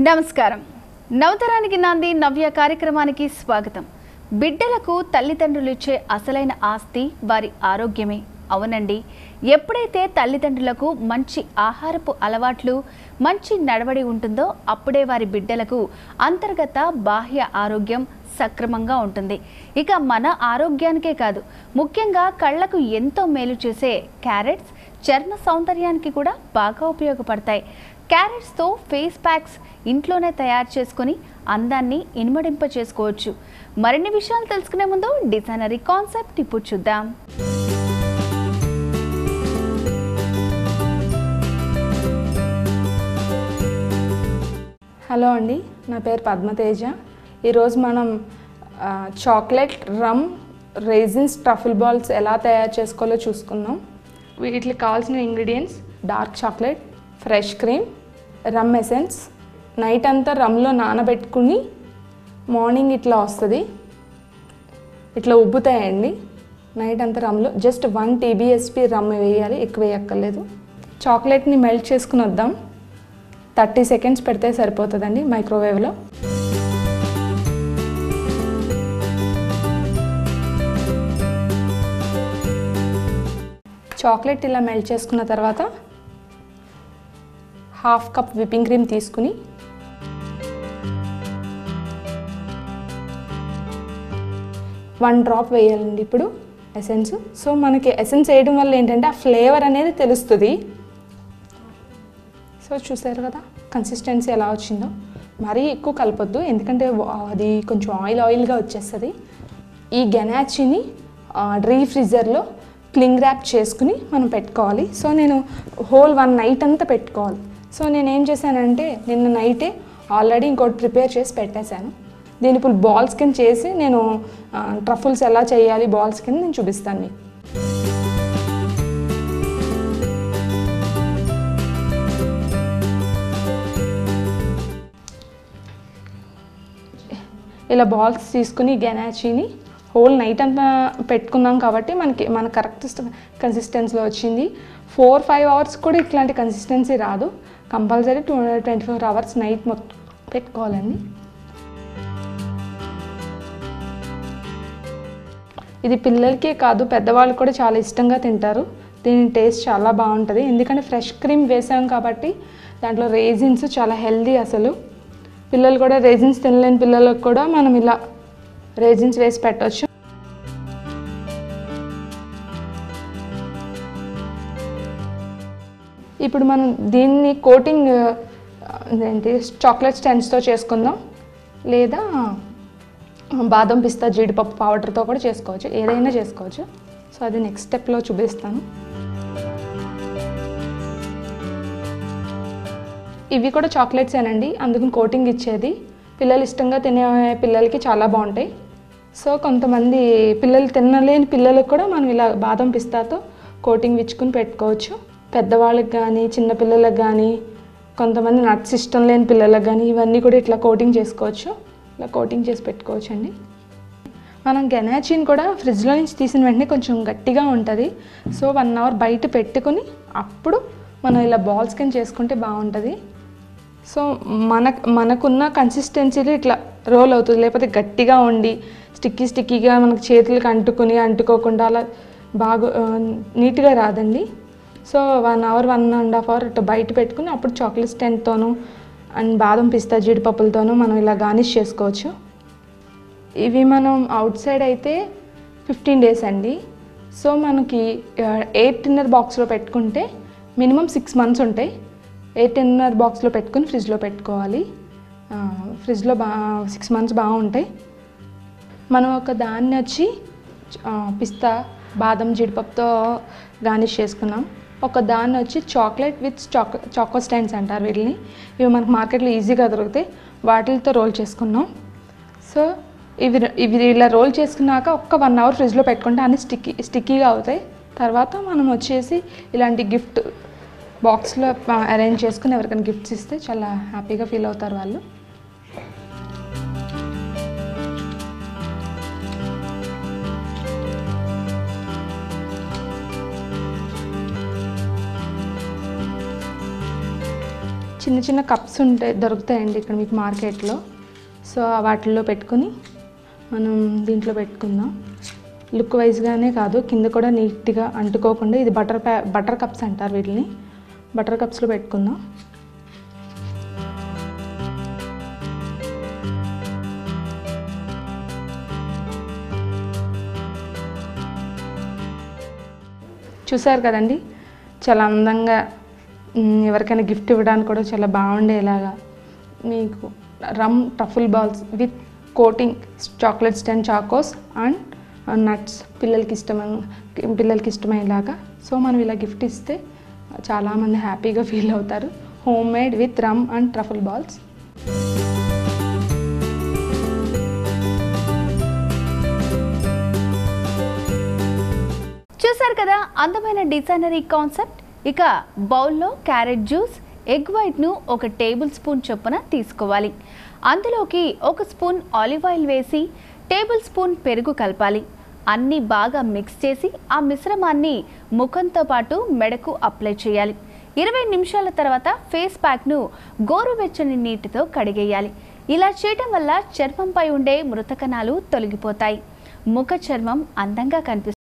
నమస్కారం నవతరానికి నాంది నవ్య కార్యక్రమానికి స్వాగతం బిడ్డలకు తల్లిదండ్రులు ఇచ్చే అసలైన ఆస్తి వారి ఆరోగ్యమే అవునండి ఎప్పుడైతే తల్లిదండ్రులకు మంచి ఆహారపు అలవాట్లు మంచి నడవడి ఉంటుందో అప్పుడే వారి బిడ్డలకు అంతర్గత బాహ్య ఆరోగ్యం సక్రమంగా ఉంటుంది ఇక మన ఆరోగ్యానికే కాదు ముఖ్యంగా కళ్ళకు ఎంతో మేలు చేసే క్యారెట్స్ చర్మ సౌందర్యానికి కూడా బాగా ఉపయోగపడతాయి క్యారెట్స్తో ఫేస్ ప్యాక్స్ ఇంట్లోనే తయారు చేసుకొని అందాన్ని ఇనుమడింప చేసుకోవచ్చు మరిన్ని విషయాలు తెలుసుకునే ముందు డిజైనరీ కాన్సెప్ట్ ఇప్పుడు చూద్దాం హలో అండి నా పేరు పద్మతేజ ఈరోజు మనం ఆ, chocolate rum raisins truffle balls ఎలా తయారు చేసుకోవాలో చూసుకుందాం వీటికి కావాల్సిన ingredients dark chocolate fresh cream rum essence night అంతా రమ్లో నానబెట్టుకుని మార్నింగ్ ఇట్లా వస్తుంది ఇట్లా ఉబ్బుతాయండి నైట్ అంతా రమ్లో జస్ట్ వన్ టీబీఎస్పీ రమ్ వేయాలి ఎక్కువ వేయక్కర్లేదు చాక్లెట్ని మెల్ట్ చేసుకుని వద్దాం థర్టీ సెకండ్స్ పెడితే సరిపోతుందండి మైక్రోవేవ్లో చాక్లెట్ ఇలా మెల్ట్ చేసుకున్న తర్వాత హాఫ్ కప్ విప్పింగ్ క్రీమ్ తీసుకుని వన్ డ్రాప్ వేయాలండి ఇప్పుడు ఎసెన్స్ సో మనకి ఎసెన్స్ వేయడం వల్ల ఏంటంటే ఆ ఫ్లేవర్ అనేది తెలుస్తుంది సో చూసారు కదా కన్సిస్టెన్సీ ఎలా వచ్చిందో మరీ ఎక్కువ కలపొద్దు ఎందుకంటే వా- అది కొంచెం ఆయిల్ ఆయిల్గా వచ్చేస్తుంది ఈ గెనాచిని డ్రీ ఫ్రీజర్లో క్లింగ్ ర్యాప్ చేసుకుని మనం పెట్టుకోవాలి సో నేను హోల్ వన్ నైట్ అంతా పెట్టుకోవాలి సో నేను ఏం చేశానంటే నిన్న నైటే ఆల్రెడీ ఇంకోటి ప్రిపేర్ చేసి పెట్టేశాను దీని ఇప్పుడు బాల్స్ కింద చేసి నేను ట్రఫుల్స్ ఎలా చేయాలి బాల్స్ కింద నేను చూపిస్తాను మీకు ఇలా బాల్స్ తీసుకుని గెనాచీని హోల్ నైట్ అంతా పెట్టుకున్నాం కాబట్టి మనకి మన కరెక్ట్ కన్సిస్టెన్సీలో వచ్చింది ఫోర్ ఫైవ్ అవర్స్ కూడా ఇట్లాంటి కన్సిస్టెన్సీ రాదు compulsory two twenty four hours night మొత్తం పెట్టుకోవాలండి ఇది పిల్లలకే కాదు పెద్దవాళ్ళు కూడా చాలా ఇష్టంగా తింటారు దీని టేస్ట్ చాలా బాగుంటుంది ఎందుకంటే ఫ్రెష్ క్రీమ్ వేసాం కాబట్టి దాంట్లో రేజిన్స్ చాలా హెల్దీ అసలు పిల్లలు కూడా రేజిన్స్ తినలేని పిల్లలకు కూడా మనం ఇలా రేజిన్స్ వేసి పెట్టవచ్చు ఇప్పుడు మనం దీన్ని కోటింగ్ ఏంటి చాక్లెట్ స్టెన్స్తో చేసుకుందాం లేదా బాదం పిస్తా జీడిపప్పు పౌడర్తో కూడా చేసుకోవచ్చు ఏదైనా చేసుకోవచ్చు సో అది నెక్స్ట్ స్టెప్లో చూపిస్తాను ఇవి కూడా చాక్లెట్స్ ఏనండి అందుకని కోటింగ్ ఇచ్చేది పిల్లలు ఇష్టంగా తినే పిల్లలకి చాలా బాగుంటాయి సో కొంతమంది పిల్లలు తినలేని పిల్లలకు కూడా మనం ఇలా బాదం పిస్తాతో కోటింగ్ ఇచ్చుకుని పెట్టుకోవచ్చు పెద్దవాళ్ళకి కానీ చిన్న పిల్లలకు కానీ కొంతమంది నట్స్ ఇష్టం లేని పిల్లలకు కానీ ఇవన్నీ కూడా ఇట్లా కోటింగ్ చేసుకోవచ్చు ఇలా కోటింగ్ చేసి పెట్టుకోవచ్చు అండి మనం గెనాచిన్ కూడా ఫ్రిడ్జ్లో నుంచి తీసిన వెంటనే కొంచెం గట్టిగా ఉంటుంది సో వన్ అవర్ బయట పెట్టుకుని అప్పుడు మనం ఇలా బాల్స్ కింద చేసుకుంటే బాగుంటుంది సో మన మనకున్న కన్సిస్టెన్సీలో ఇట్లా రోల్ అవుతుంది లేకపోతే గట్టిగా ఉండి స్టిక్కీ స్టిక్కీగా మనకు చేతులకు అంటుకుని అంటుకోకుండా అలా బాగా ఆ, నీట్గా రాదండి so one hour one and half hour ఇట్లా బయట పెట్టుకుని అప్పుడు చాక్లెట్ స్టెంట్తోనూ అండ్ బాదం పిస్తా జీడిపప్పులతోనూ మనం ఇలా గార్నిష్ చేసుకోవచ్చు ఇవి మనం అవుట్ సైడ్ అయితే ఫిఫ్టీన్ డేస్ అండి సో మనకి ఎయిట్ ఇన్నర్ బాక్స్లో పెట్టుకుంటే మినిమం సిక్స్ మంత్స్ ఉంటాయి ఎయిట్ ఇన్నర్ బాక్స్లో పెట్టుకుని ఫ్రిడ్జ్లో పెట్టుకోవాలి ఆ, ఫ్రిడ్జ్లో బా సిక్స్ మంత్స్ బాగుంటాయి మనం ఒక దాన్ని వచ్చి ఆ, పిస్తా బాదం జీడిపప్పుతో గార్నిష్ చేసుకున్నాం ఒక దాన్ని వచ్చి chocolate with choc choco stands అంటారు వీటిని ఇవి మనకు మార్కెట్లో ఈజీగా దొరుకుతాయి వాటితో రోల్ చేసుకున్నాం సో ఇవి ఇవి ఇలా రోల్ చేసుకున్నాక ఒక్క వన్ అవర్ ఫ్రిడ్జ్లో పెట్టుకుంటే అన్ని స్టిక్కీ స్టిక్కీగా అవుతాయి తర్వాత మనం వచ్చేసి ఇలాంటి గిఫ్ట్ బాక్స్లో అరేంజ్ చేసుకుని ఎవరికైనా గిఫ్ట్స్ ఇస్తే చాలా హ్యాపీగా ఫీల్ అవుతారు వాళ్ళు చిన్న చిన్న కప్స్ ఉంటాయి దొరుకుతాయండి ఇక్కడ మీకు మార్కెట్లో సో వాటిల్లో పెట్టుకుని మనం దీంట్లో పెట్టుకుందాం లుక్ వైజ్గానే కాదు కింద కూడా నీట్గా అంటుకోకుండా ఇది బటర్ ప్యా బటర్ కప్స్ అంటారు వీటిని బటర్ కప్స్లో పెట్టుకుందాం చూసారు కదండి చాలా అందంగా మ్, ఎవరికైనా గిఫ్ట్ ఇవ్వడానికి కూడా చాలా బాగుండేలాగా మీకు rum truffle balls with coating chocolates and chocos and nuts పిల్లలకి ఇష్టమైన పిల్లలకి ఇష్టమయ్యేలాగా సో మనం ఇలా గిఫ్ట్ ఇస్తే చాలామంది హ్యాపీగా ఫీల్ అవుతారు home made with rum and truffle balls చూసారు కదా అందమైన డిజైనరీ కాన్సెప్ట్ ఇక బౌల్లో క్యారెట్ జ్యూస్ ఎగ్ వైట్ను ఒక టేబుల్ స్పూన్ చొప్పున తీసుకోవాలి అందులోకి ఒక స్పూన్ ఆలివ్ ఆయిల్ వేసి టేబుల్ స్పూన్ పెరుగు కలపాలి అన్నీ బాగా మిక్స్ చేసి ఆ మిశ్రమాన్ని ముఖంతో పాటు మెడకు అప్లై చేయాలి ఇరవై నిమిషాల తర్వాత ఫేస్ ప్యాక్ను గోరువెచ్చని నీటితో కడిగేయాలి ఇలా చేయటం వల్ల చర్మంపై ఉండే మృతకణాలు తొలగిపోతాయి ముఖ చర్మం అందంగా కనిపిస్తుంది